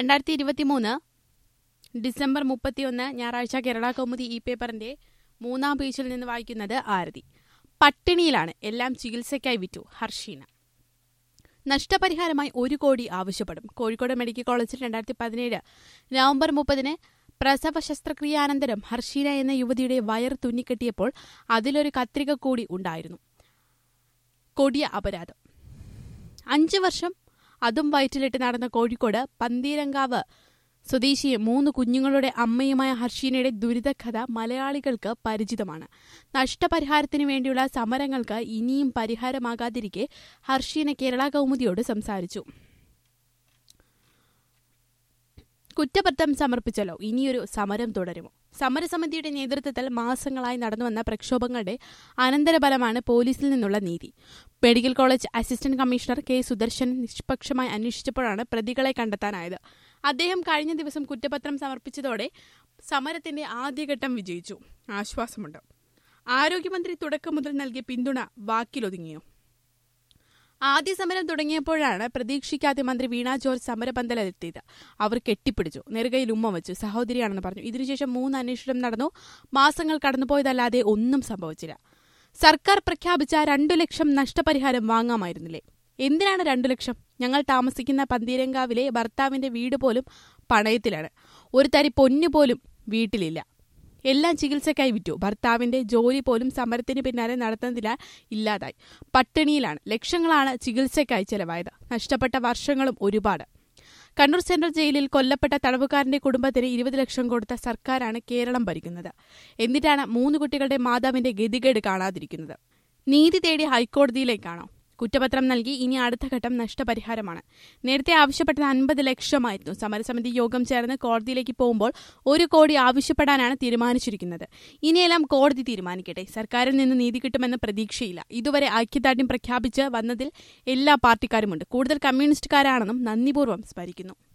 രണ്ടായിരത്തി ഇരുപത്തി മൂന്ന് ഡിസംബർ മുപ്പത്തിയൊന്ന് ഞായറാഴ്ച കേരള കൗമുദി ഈ പേപ്പറിന്റെ മൂന്നാം പേജിൽ നിന്ന് വായിക്കുന്നത് ആരതി പട്ടിണിയിലാണ് എല്ലാം ചികിത്സയ്ക്കായി വിറ്റു ഹർഷീന നഷ്ടപരിഹാരമായി ഒരു കോടി ആവശ്യപ്പെടും കോഴിക്കോട് മെഡിക്കൽ കോളേജിൽ രണ്ടായിരത്തി പതിനേഴ് നവംബർ മുപ്പതിന് പ്രസവ ശസ്ത്രക്രിയാനന്തരം ഹർഷീന എന്ന യുവതിയുടെ വയർ തുന്നിക്കെട്ടിയപ്പോൾ അതിലൊരു കത്രിക കൂടി ഉണ്ടായിരുന്നു കൊടിയ അപരാധം അഞ്ചു വർഷം അതും വയറ്റിലിട്ട് നടന്ന കോഴിക്കോട് പന്തീരങ്കാവ് സ്വദേശിയെ മൂന്ന് കുഞ്ഞുങ്ങളുടെ അമ്മയുമായ ഹർഷീനയുടെ ദുരിതകഥ മലയാളികൾക്ക് പരിചിതമാണ് നഷ്ടപരിഹാരത്തിനു വേണ്ടിയുള്ള സമരങ്ങൾക്ക് ഇനിയും പരിഹാരമാകാതിരിക്കെ ഹർഷീന കേരള കൗമുദിയോട് സംസാരിച്ചു കുറ്റപത്രം സമർപ്പിച്ചല്ലോ ഇനിയൊരു സമരം തുടരുമോ സമരസമിതിയുടെ നേതൃത്വത്തിൽ മാസങ്ങളായി നടന്നുവന്ന പ്രക്ഷോഭങ്ങളുടെ അനന്തരഫലമാണ് പോലീസിൽ നിന്നുള്ള നീതി medical college assistant commissioner K Sudarshan നിഷ്പക്ഷമായി അന്വേഷിച്ചപ്പോഴാണ് പ്രതികളെ കണ്ടെത്താനായത് അദ്ദേഹം കഴിഞ്ഞ ദിവസം കുറ്റപത്രം സമർപ്പിച്ചതോടെ സമരത്തിന്റെ ആദ്യഘട്ടം വിജയിച്ചു ആശ്വാസമുണ്ട് ആരോഗ്യമന്ത്രി തുടക്കം മുതൽ നൽകിയ പിന്തുണ വാക്കിലൊതുങ്ങിയോ ആദ്യ സമരം തുടങ്ങിയപ്പോഴാണ് പ്രതീക്ഷിക്കാതെ മന്ത്രി വീണ ജോർജ് സമരപന്തലെത്തിയത് അവർ കെട്ടിപ്പിടിച്ചു നെറുകയിൽ ഉമ്മ വെച്ചു സഹോദരിയാണെന്ന് പറഞ്ഞു ഇതിനുശേഷം മൂന്ന് അന്വേഷണം നടന്നു മാസങ്ങൾ കടന്നുപോയതല്ലാതെ ഒന്നും സംഭവിച്ചില്ല സർക്കാർ പ്രഖ്യാപിച്ച രണ്ടു ലക്ഷം നഷ്ടപരിഹാരം വാങ്ങാമായിരുന്നില്ലേ എന്തിനാണ് രണ്ടു ലക്ഷം ഞങ്ങൾ താമസിക്കുന്ന പന്തീരങ്കാവിലെ ഭർത്താവിന്റെ വീട് പോലും പണയത്തിലാണ് ഒരു തരി പൊന്നു പോലും വീട്ടിലില്ല എല്ലാം ചികിത്സയ്ക്കായി വിറ്റു ഭർത്താവിന്റെ ജോലി പോലും സമരത്തിന് പിന്നാലെ നടത്തുന്നതിനാൽ ഇല്ലാതായി പട്ടിണിയിലാണ് ലക്ഷങ്ങളാണ് ചികിത്സയ്ക്കായി ചെലവായത് നഷ്ടപ്പെട്ട വർഷങ്ങളും ഒരുപാട് കണ്ണൂർ സെൻട്രൽ ജയിലിൽ കൊല്ലപ്പെട്ട തടവുകാരന്റെ കുടുംബത്തിന് ഇരുപത് ലക്ഷം കൊടുത്ത സർക്കാരാണ് കേരളം ഭരിക്കുന്നത് എന്നിട്ടാണ് മൂന്ന് കുട്ടികളുടെ മാതാവിന്റെ ഗതികേട് കാണാതിരിക്കുന്നത് നീതി തേടി ഹൈക്കോടതിയിലേക്കാണോ കുറ്റപത്രം നൽകി ഇനി അടുത്ത ഘട്ടം നഷ്ടപരിഹാരമാണ് നേരത്തെ ആവശ്യപ്പെട്ടത് അൻപത് ലക്ഷമായിരുന്നു സമരസമിതി യോഗം ചേർന്ന് കോടതിയിലേക്ക് പോകുമ്പോൾ ഒരു കോടി ആവശ്യപ്പെടാനാണ് തീരുമാനിച്ചിരിക്കുന്നത് ഇനിയെല്ലാം കോടതി തീരുമാനിക്കട്ടെ സർക്കാരിൽ നിന്ന് നീതി കിട്ടുമെന്ന് പ്രതീക്ഷയില്ല ഇതുവരെ ഐക്യദാർഢ്യം പ്രഖ്യാപിച്ച് വന്നതിൽ എല്ലാ പാർട്ടിക്കാരുമുണ്ട് കൂടുതൽ കമ്മ്യൂണിസ്റ്റുകാരാണെന്നും നന്ദിപൂർവ്വം സ്മരിക്കുന്നു